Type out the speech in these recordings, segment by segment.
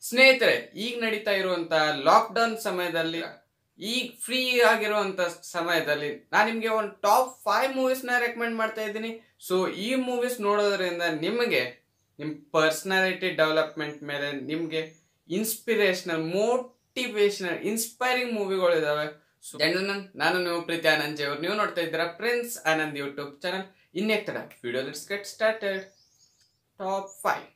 ಸ್ನೇಹಿತರೆ ಈಗ ನಡೀತಾ ಇರುವಂತ ಲಾಕ್ಡೌನ್ ಸಮಯದಲ್ಲಿ ಈಗ ಫ್ರೀ ಆಗಿರುವಂತ ಸಮಯದಲ್ಲಿ ನಾನು ನಿಮ್ಗೆ ಒಂದು ಟಾಪ್ ಫೈವ್ ಮೂವೀಸ್ ನ ರೆಕಮೆಂಡ್ ಮಾಡ್ತಾ ಇದ್ದೀನಿ ಸೊ ಈ ಮೂವೀಸ್ ನೋಡೋದ್ರಿಂದ ನಿಮಗೆ ನಿಮ್ ಪರ್ಸನಾಲಿಟಿ ಡೆವಲಪ್ಮೆಂಟ್ ಮೇಲೆ ನಿಮ್ಗೆ ಇನ್ಸ್ಪಿರೇಷನಲ್ ಮೋಟಿವೇಶನಲ್ ಇನ್ಸ್ಪೈರಿಂಗ್ ಮೂವಿಗಳು ಇದಾವೆ ಸೊ ನಾನು ನೀವು ಪ್ರೀತಿ ಆನಂದ್ ಜಿ ಅವ್ರು ನೀವು ನೋಡ್ತಾ ಇದ್ದೀರಾ ಪ್ರಿನ್ಸ್ ಆನಂದ್ ಯೂಟ್ಯೂಬ್ ಚಾನಲ್ ಇನ್ನೇ ತರ video let's get started top five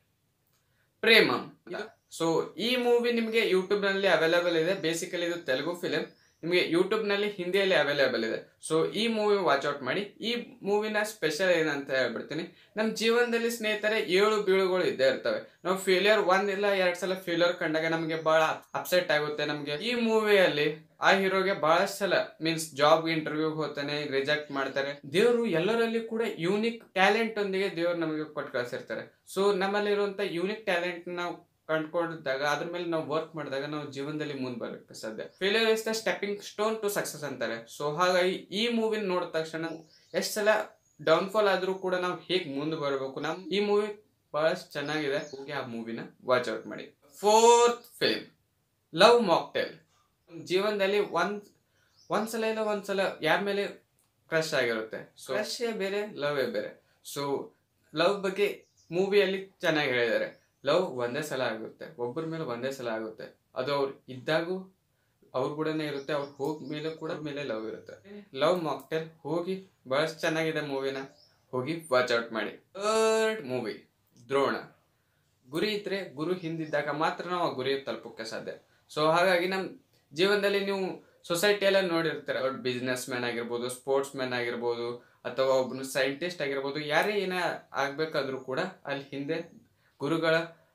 Premam so ಈ ಮೂವಿ ನಿಮಗೆ ಯೂಟ್ಯೂಬ್ ನಲ್ಲಿ ಅವೈಲೇಬಲ್ ಇದೆ ಬೇಸಿಕಲಿ ಇದು ತೆಲುಗು ಫಿಲಿಂ ನಿಮಗೆ ಯೂಟ್ಯೂಬ್ ನಲ್ಲಿ ಹಿಂದಿಯಲ್ಲಿ ಅವೈಲೇಬಲ್ ಇದೆ ಸೊ ಈ ಮೂವಿ ವಾಚ್ ಔಟ್ ಮಾಡಿ ಈ ಮೂವಿನ ಸ್ಪೆಷಲ್ ಏನಂತ ಹೇಳ್ಬಿಡ್ತೀನಿ ನಮ್ಮ ಜೀವನದಲ್ಲಿ ಸ್ನೇಹಿತರೆ ಏಳು ಬೀಳುಗಳು ಇದ್ದೇ ಇರ್ತವೆ ನಾವು ಫೇಲಿಯರ್ ಒಂದ್ ಇಲ್ಲ ಎರಡ್ ಸಲ ಫೇಲಿಯರ್ ಕಂಡಾಗ ನಮಗೆ ಬಹಳ ಅಪ್ಸೆಟ್ ಆಗುತ್ತೆ ನಮಗೆ ಈ ಮೂವಿಯಲ್ಲಿ ಆ ಹೀರೋಗೆ ಬಹಳಷ್ಟು ಸಲ ಮೀನ್ಸ್ ಜಾಬ್ ಇಂಟರ್ವ್ಯೂ ಹೋಗ್ತಾನೆ ರಿಜೆಕ್ಟ್ ಮಾಡ್ತಾರೆ ದೇವರು ಎಲ್ಲರಲ್ಲಿ ಕೂಡ ಯೂನಿಕ್ ಟ್ಯಾಲೆಂಟ್ ಒಂದಿಗೆ ದೇವ್ರು ನಮಗೆ ಕೊಟ್ಟು ಕಳ್ಸಿರ್ತಾರೆ ಸೊ ನಮ್ಮಲ್ಲಿರುವಂತ ಯೂನಿಕ್ ಟ್ಯಾಲೆಂಟ್ ನಾವು ಕಂಡ್ಕೊಂಡಿದ್ದಾಗ ಅದ್ರ ಮೇಲೆ ನಾವು ವರ್ಕ್ ಮಾಡಿದಾಗ ನಾವು ಜೀವನದಲ್ಲಿ ಮುಂದೆ ಬರಕ್ಕೆ ಸಾಧ್ಯ failure is the stepping stone to success ಅಂತಾರೆ ಸೊ ಹಾಗಾಗಿ ಈ ಮೂವಿನ ನೋಡಿದ ತಕ್ಷಣ ಎಷ್ಟು ಸಲ ಡೌನ್ಫಾಲ್ ಆದ್ರೂ ಕೂಡ ನಾವು ಹೇಗ್ ಮುಂದೆ ಬರಬೇಕು ನಮ್ ಈ ಮೂವಿ ಬಹಳಷ್ಟು ಚೆನ್ನಾಗಿದೆ ಹೋಗಿ ಆ ಮೂವಿನ ವಾಚ್ ಔಟ್ ಮಾಡಿ ಫೋರ್ತ್ ಫಿಲ್ಮ್ ಲವ್ ಮಾಕ್ಟೇಲ್ ಜೀವನದಲ್ಲಿ ಒಂದ್ ಒಂದ್ಸಲ ಇಲ್ಲ ಒಂದ್ಸಲ ಯಾರ ಮೇಲೆ ಕ್ರಶ್ ಆಗಿರುತ್ತೆ ಸೊ ಕ್ರಶ್ ಬೇರೆ ಲವ್ ಬೇರೆ ಸೊ ಲವ್ ಬಗ್ಗೆ ಮೂವಿಯಲ್ಲಿ ಚೆನ್ನಾಗಿ ಹೇಳಿದ್ದಾರೆ ಲವ್ ಒಂದೇ ಸಲ ಆಗುತ್ತೆ ಒಬ್ಬರ ಮೇಲೆ ಒಂದೇ ಸಲ ಆಗುತ್ತೆ ಅದು ಅವ್ರು ಇದ್ದಾಗೂ ಅವ್ರ ಕೂಡನೇ ಇರುತ್ತೆ ಅವ್ರು ಹೋಗ್ ಮೇಲೆ ಕೂಡ ಮೇಲೆ ಲವ್ ಇರುತ್ತೆ ಲವ್ ಮಾಕ್ಟೆಲ್ ಹೋಗಿ ಬಹಳಷ್ಟು ಚೆನ್ನಾಗಿದೆ ಮೂವಿನ ಹೋಗಿ ವಾಚ್ ಔಟ್ ಮಾಡಿ ಥರ್ಡ್ ಮೂವಿ ದ್ರೋಣ ಗುರಿ ಇದ್ರೆ ಗುರು ಹಿಂದಿದ್ದಾಗ ಮಾತ್ರ ನಾವು ಆ ಗುರಿ ತಲುಪೋಕೆ ಸಾಧ್ಯ ಸೊ ಹಾಗಾಗಿ ನಮ್ಮ ಜೀವನದಲ್ಲಿ ನೀವು ಸೊಸೈಟಿಯಲ್ಲ ನೋಡಿರ್ತಾರೆ ಅವ್ರು ಬಿಸ್ನೆಸ್ ಮ್ಯಾನ್ ಆಗಿರ್ಬೋದು ಸ್ಪೋರ್ಟ್ಸ್ ಮ್ಯಾನ್ ಆಗಿರ್ಬೋದು ಅಥವಾ ಒಬ್ಬನು ಸೈಂಟಿಸ್ಟ್ ಆಗಿರ್ಬೋದು ಯಾರೇ ಏನೇ ಆಗ್ಬೇಕಾದ್ರೂ ಕೂಡ ಅಲ್ಲಿ ಹಿಂದೆ ಗುರುಗಳ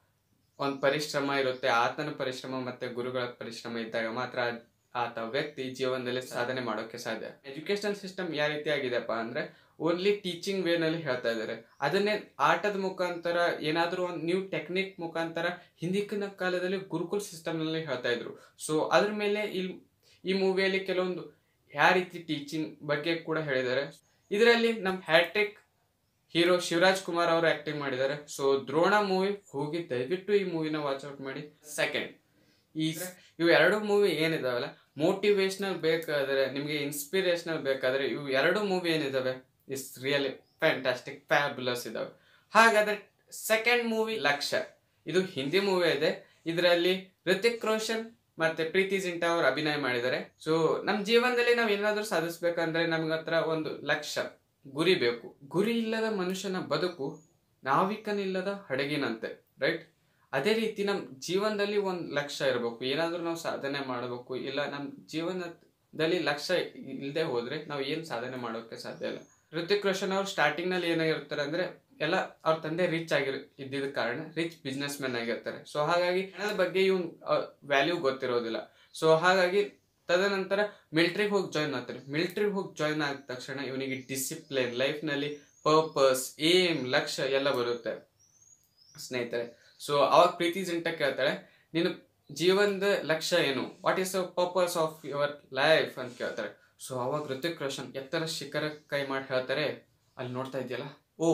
ಒಂದು ಪರಿಶ್ರಮ ಇರುತ್ತೆ ಆತನ ಪರಿಶ್ರಮ ಮತ್ತೆ ಗುರುಗಳ ಪರಿಶ್ರಮ ಇದ್ದಾಗ ಮಾತ್ರ ಆತ ವ್ಯಕ್ತಿ ಜೀವನದಲ್ಲಿ ಸಾಧನೆ ಮಾಡೋಕೆ ಸಾಧ್ಯ ಎಜುಕೇಶನ್ ಸಿಸ್ಟಮ್ ಯಾವ ರೀತಿ ಆಗಿದೆಪ್ಪ ಅಂದ್ರೆ ಓನ್ಲಿ ಟೀಚಿಂಗ್ ವೇನಲ್ಲಿ ಹೇಳ್ತಾ ಇದ್ದಾರೆ ಅದನ್ನೇ ಆಟದ ಮುಖಾಂತರ ಏನಾದರೂ ಒಂದು ನ್ಯೂ ಟೆಕ್ನಿಕ್ ಮುಖಾಂತರ ಹಿಂದಿನ ಕಾಲದಲ್ಲಿ ಗುರುಕುಲ್ ಸಿಸ್ಟಮ್ ನಲ್ಲಿ ಹೇಳ್ತಾ ಇದ್ರು ಸೊ ಅದ್ರ ಮೇಲೆ ಇಲ್ಲಿ ಈ ಮೂವಿಯಲ್ಲಿ ಕೆಲವೊಂದು ಯಾವ ರೀತಿ ಟೀಚಿಂಗ್ ಬಗ್ಗೆ ಕೂಡ ಹೇಳಿದ್ದಾರೆ ಇದರಲ್ಲಿ ನಮ್ ಹ್ಯಾಟ್ರಿಕ್ ಹೀರೋ ಶಿವರಾಜ್ ಕುಮಾರ್ ಅವರು ಆಕ್ಟಿಂಗ್ ಮಾಡಿದ್ದಾರೆ ಸೊ ದ್ರೋಣ ಮೂವಿ ಹೋಗಿ ದಯವಿಟ್ಟು ಈ ಮೂವಿನ ವಾಚ್ ಔಟ್ ಮಾಡಿ ಸೆಕೆಂಡ್ ಈ ಇವು ಎರಡು ಮೂವಿ ಏನಿದಾವಲ್ಲ ಮೋಟಿವೇಶನಲ್ ಬೇಕಾದ್ರೆ ನಿಮಗೆ ಇನ್ಸ್ಪಿರೇಷನಲ್ ಬೇಕಾದ್ರೆ ಇವು ಎರಡು ಮೂವಿ ಏನಿದಾವೆ ಇಸ್ ರಿಯಲಿ ಫ್ಯಾಂಟಾಸ್ಟಿಕ್ ಫ್ಯಾಬುಲಸ್ ಇದಾವೆ ಹಾಗಾದ್ರೆ ಸೆಕೆಂಡ್ ಮೂವಿ ಲಕ್ಷ್ಯ ಇದು ಹಿಂದಿ ಮೂವಿ ಇದೆ ಇದರಲ್ಲಿ ಋತಿಕ್ ರೋಷನ್ ಮತ್ತೆ ಪ್ರೀತಿ ಜಿಂಟಾ ಅವರು ಅಭಿನಯ ಮಾಡಿದ್ದಾರೆ ಸೊ ನಮ್ ಜೀವನದಲ್ಲಿ ನಾವ್ ಏನಾದ್ರೂ ಸಾಧಿಸ್ಬೇಕಂದ್ರೆ ನಮ್ಗೆ ಹತ್ರ ಒಂದು ಲಕ್ಷ್ಯ ಗುರಿ ಬೇಕು ಗುರಿ ಇಲ್ಲದ ಮನುಷ್ಯನ ಬದುಕು ನಾವಿಕನಿಲ್ಲದ ಹಡಗಿನಂತೆ ರೈಟ್ ಅದೇ ರೀತಿ ನಮ್ ಜೀವನದಲ್ಲಿ ಒಂದ್ ಲಕ್ಷ್ಯ ಇರಬೇಕು ಏನಾದ್ರೂ ನಾವು ಸಾಧನೆ ಮಾಡಬೇಕು ಇಲ್ಲ ನಮ್ ಜೀವನದಲ್ಲಿ ಲಕ್ಷ್ಯ ಇಲ್ಲದೆ ಹೋದ್ರೆ ನಾವು ಏನ್ ಸಾಧನೆ ಮಾಡೋಕೆ ಸಾಧ್ಯ ಇಲ್ಲ ಋತಿಕ್ ರೋಷನ್ ಅವ್ರು ಸ್ಟಾರ್ಟಿಂಗ್ ನಲ್ಲಿ ಏನಾಗಿರ್ತಾರೆ ಅಂದ್ರೆ ಎಲ್ಲ ಅವ್ರ ತಂದೆ ರಿಚ್ ಆಗಿರ್ ಇದ್ದಿದ್ದ ಕಾರಣ ರಿಚ್ ಬಿಸ್ನೆಸ್ ಮ್ಯಾನ್ ಆಗಿರ್ತಾರೆ ಸೊ ಹಾಗಾಗಿ ಹಣದ ಬಗ್ಗೆ ಇವನ್ ವ್ಯಾಲ್ಯೂ ಗೊತ್ತಿರೋದಿಲ್ಲ ಸೊ ಹಾಗಾಗಿ ತದನಂತರ ಮಿಲಿಟ್ರಿಗೆ ಹೋಗಿ ಜಾಯ್ನ್ ಆಗ್ತಾರೆ ಮಿಲಿಟ್ರಿಗೆ ಹೋಗಿ ಜಾಯ್ನ್ ಆದ ತಕ್ಷಣ ಇವನಿಗೆ ಡಿಸಿಪ್ಲಿನ್ ಲೈಫ್ ನಲ್ಲಿ ಪರ್ಪಸ್ ಏಮ್ ಲಕ್ಷ್ಯ ಎಲ್ಲ ಬರುತ್ತೆ ಸ್ನೇಹಿತರೆ ಸೊ ಅವಾಗ ಪ್ರೀತಿ ಜಿಂಟ ಕೇಳ್ತಾಳೆ ನೀನು ಜೀವನದ ಲಕ್ಷ್ಯ ಏನು what is the purpose of your life ಅಂತ ಕೇಳ್ತಾರೆ ಸೊ ಅವಾಗ ಋತಿಕ್ ರೋಷನ್ ಎತ್ತರ ಶಿಖರ ಕೈ ಮಾಡಿ ಹೇಳ್ತಾರೆ ಅಲ್ಲಿ ನೋಡ್ತಾ ಇದೆಯಲ್ಲ ಓ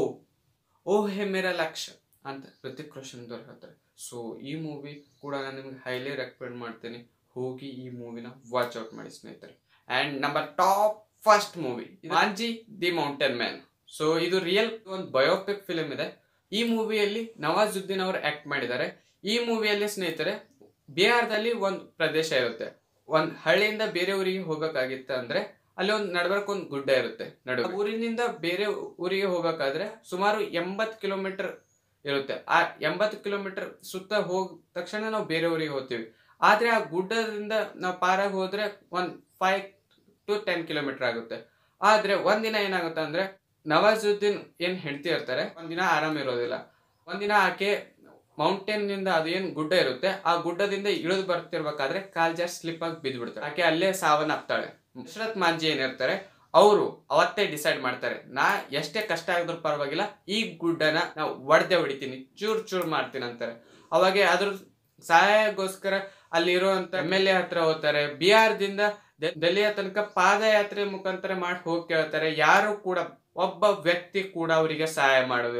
ಓ ಹೇ ಮೇರ ಲಕ್ಷ್ಯ ಅಂತ ಋತಿಕ್ ರೋಷನ್ ದವ್ರು ಹೇಳ್ತಾರೆ ಸೊ ಈ ಮೂವಿ ಕೂಡ ನಾನು ನಿಮ್ಗೆ ಹೈಲಿ ರೆಕಮೆಂಡ್ ಮಾಡ್ತೀನಿ ಹೋಗಿ ಈ ಮೂವಿನ ವಾಚ್ ಔಟ್ ಮಾಡಿ ಸ್ನೇಹಿತರೆ and number top first movie Manjhi the mountain man so ಇದು ರಿಯಲ್ ಒಂದು ಬಯೋಪಿಕ್ ಫಿಲಿಂ ಇದೆ ಈ ಮೂವಿಯಲ್ಲಿ ನವಾಜುದ್ದೀನ್ ಅವರು ಆಕ್ಟ್ ಮಾಡಿದ್ದಾರೆ ಈ ಮೂವಿಯಲ್ಲಿ ಸ್ನೇಹಿತರೆ ಬಿಹಾರದಲ್ಲಿ ಒಂದು ಪ್ರದೇಶ ಇರುತ್ತೆ ಒಂದ್ ಹಳ್ಳಿಯಿಂದ ಬೇರೆ ಊರಿಗೆ ಹೋಗ್ಬೇಕಾಗಿತ್ತ ಅಂದ್ರೆ ಅಲ್ಲಿ ಒಂದು ನಡ್ಬರ್ಕ್ ಒಂದು ಗುಡ್ಡ ಇರುತ್ತೆ ನಡು ಊರಿನಿಂದ ಬೇರೆ ಊರಿಗೆ ಹೋಗ್ಬೇಕಾದ್ರೆ ಸುಮಾರು ಎಂಬತ್ ಕಿಲೋಮೀಟರ್ ಇರುತ್ತೆ ಆ ಎಂಬತ್ತು ಕಿಲೋಮೀಟರ್ ಸುತ್ತ ಹೋಗ ತಕ್ಷಣ ನಾವು ಬೇರೆ ಊರಿಗೆ ಹೋಗ್ತೀವಿ ಆದ್ರೆ ಆ ಗುಡ್ಡದಿಂದ ನಾವು ಪಾರಾಗಿ ಹೋದ್ರೆ ಒಂದ್ ಫೈವ್ ಟು ಟೆನ್ ಕಿಲೋಮೀಟರ್ ಆಗುತ್ತೆ ಆದ್ರೆ ಒಂದಿನ ಏನಾಗುತ್ತೆ ಅಂದ್ರೆ ನವಾಜುದ್ದೀನ್ ಏನ್ ಹೆಂಡತಿ ಇರ್ತಾರೆ ಒಂದಿನ ಆರಾಮ್ ಇರೋದಿಲ್ಲ ಒಂದಿನ ಆಕೆ ಮೌಂಟೇನ್ ನಿಂದ ಅದು ಏನ್ ಗುಡ್ಡ ಇರುತ್ತೆ ಆ ಗುಡ್ಡದಿಂದ ಇಳಿದು ಬರ್ತಿರ್ಬೇಕಾದ್ರೆ ಕಾಲ್ ಜಾರ್ ಸ್ಲಿಪ್ ಆಗಿ ಬಿದ್ದು ಬಿಡ್ತಾರೆ ಆಕೆ ಅಲ್ಲೇ ಸಾವನ್ನಪ್ತಾಳೆ ದಶರಥ್ ಮಾಂಜಿ ಏನಿರ್ತಾರೆ ಅವರು ಅವತ್ತೇ ಡಿಸೈಡ್ ಮಾಡ್ತಾರೆ ನಾ ಎಷ್ಟೇ ಕಷ್ಟ ಆಗಿದ್ರು ಪರವಾಗಿಲ್ಲ ಈ ಗುಡ್ಡನ ನಾವು ಒಡೆದೇ ಹೊಡಿತೀನಿ ಚೂರ್ ಚೂರ್ ಮಾಡ್ತೀನಿ ಅಂತಾರೆ ಅವಾಗ ಅದ್ರ ಸಹಾಯಕ್ಕೋಸ್ಕರ ಅಲ್ಲಿ ಇರುವಂತ ಎಮ್ ಎಲ್ ಎ ಹತ್ರ ಹೋಗ್ತಾರೆ ಬಿಹಾರದಿಂದ ದೆಹಲಿಯ ತನಕ ಪಾದಯಾತ್ರೆ ಮುಖಾಂತರ ಮಾಡಿ ಹೋಗಿ ಕೇಳ್ತಾರೆ ಯಾರು ಕೂಡ ಒಬ್ಬ ವ್ಯಕ್ತಿ ಕೂಡ ಅವರಿಗೆ ಸಹಾಯ ಮಾಡೋದಿಲ್ಲ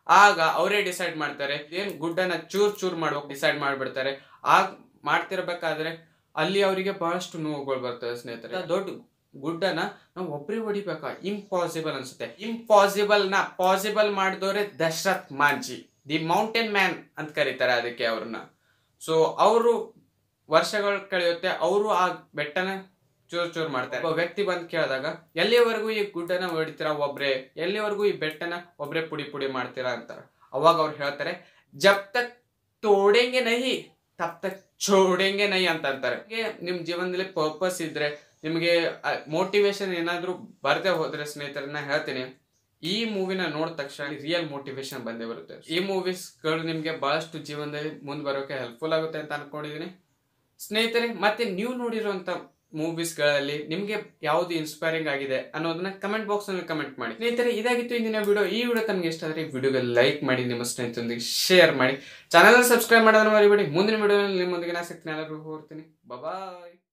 ಆಗ ಅವರೇ ಡಿಸೈಡ್ ಮಾಡ್ತಾರೆ ಏನ್ ಗುಡ್ಡನ್ನ ಚೂರ್ ಚೂರ್ ಮಾಡುವ ಡಿಸೈಡ್ ಮಾಡ್ಬಿಡ್ತಾರೆ ಆಗ ಮಾಡ್ತಿರ್ಬೇಕಾದ್ರೆ ಅಲ್ಲಿ ಅವರಿಗೆ ಬಹಳಷ್ಟು ನೋವುಗಳು ಬರ್ತವೆ ಸ್ನೇಹಿತರೆ ದೊಡ್ಡ ಗುಡ್ಡನ ನಾವು ಒಬ್ರೇ ಹೊಡಿಬೇಕಾ ಇಂಪಾಸಿಬಲ್ ಅನ್ಸುತ್ತೆ ಇಂಪಾಸಿಬಲ್ ನ ಪಾಸಿಬಲ್ ಮಾಡಿದವ್ರೆ Dashrath Manjhi the mountain man ಅಂತ ಕರೀತಾರೆ ಅದಕ್ಕೆ ಅವ್ರನ್ನ ಸೊ ಅವರು ವರ್ಷಗಳು ಕಳೆಯುತ್ತೆ ಅವರು ಆ ಬೆಟ್ಟನ ಚೂರ್ ಚೂರ್ ಮಾಡ್ತಾರೆ ಒಬ್ಬ ವ್ಯಕ್ತಿ ಬಂದು ಕೇಳಿದಾಗ ಎಲ್ಲಿವರೆಗೂ ಈ ಗುಡ್ಡನ ಹೊಡಿತೀರಾ ಒಬ್ರೆ ಎಲ್ಲಿವರೆಗೂ ಈ ಬೆಟ್ಟನ ಒಬ್ರೆ ಪುಡಿ ಪುಡಿ ಮಾಡ್ತೀರಾ ಅಂತಾರ ಅವಾಗ ಅವ್ರು ಹೇಳ್ತಾರೆ ಜಬ್ ತಕ್ ತೋಡೆಂಗೆ ನಹಿ ತಬ್ ತಕ್ ಚೋಡೆಂಗೆ ನಹಿ ಅಂತ ಅಂತಾರೆ ಹೀಗೆ ನಿಮ್ ಜೀವನದಲ್ಲಿ ಪರ್ಪಸ್ ಇದ್ರೆ ನಿಮಗೆ ಮೋಟಿವೇಶನ್ ಏನಾದ್ರೂ ಬರ್ದೇ ಹೋದ್ರೆ ಸ್ನೇಹಿತರನ್ನ ಹೇಳ್ತೀನಿ ಈ ಮೂವಿನ ನೋಡಿದ ತಕ್ಷಣ ರಿಯಲ್ ಮೋಟಿವೇಶನ್ ಬಂದೇ ಬರುತ್ತೆ ಈ ಮೂವೀಸ್ ಗಳು ನಿಮ್ಗೆ ಬಹಳಷ್ಟು ಜೀವನದಲ್ಲಿ ಮುಂದೆ ಬರೋಕೆ ಹೆಲ್ಪ್ಫುಲ್ ಆಗುತ್ತೆ ಅಂತ ಅನ್ಕೊಂಡಿದೀನಿ ಸ್ನೇಹಿತರೆ ಮತ್ತೆ ನೀವು ನೋಡಿರುವಂತ ಮೂವೀಸ್ ಗಳಲ್ಲಿ ನಿಮ್ಗೆ ಯಾವ್ದು ಇನ್ಸ್ಪೈರಿಂಗ್ ಆಗಿದೆ ಅನ್ನೋದನ್ನ ಕಮೆಂಟ್ ಬಾಕ್ಸ್ ನಲ್ಲಿ ಕಮೆಂಟ್ ಮಾಡಿ ಸ್ನೇಹಿತರೆ ಇದಾಗಿತ್ತು ಇಂದಿನ ವಿಡಿಯೋ ಈ ವಿಡಿಯೋ ತಮಗೆ ಇಷ್ಟ ಆದ್ರೆ ವಿಡಿಯೋಗೆ ಲೈಕ್ ಮಾಡಿ ನಿಮ್ಮ ಸ್ನೇಹಿತರೊಂದಿಗೆ ಶೇರ್ ಮಾಡಿ ಚಾನಲ್ ಸಬ್ಸ್ಕ್ರೈಬ್ ಮಾಡೋದನ್ನ ಮರಿಬೇಡಿ ಮುಂದಿನ ವಿಡಿಯೋನಲ್ಲಿ ನಿಮ್ಮೊಂದಿಗೆ ನಾ ಸಿಗ್ತೀನಿ ಎಲ್ಲರಿಗೂ ಹೋಗ್ತೀನಿ ಬಾಯ್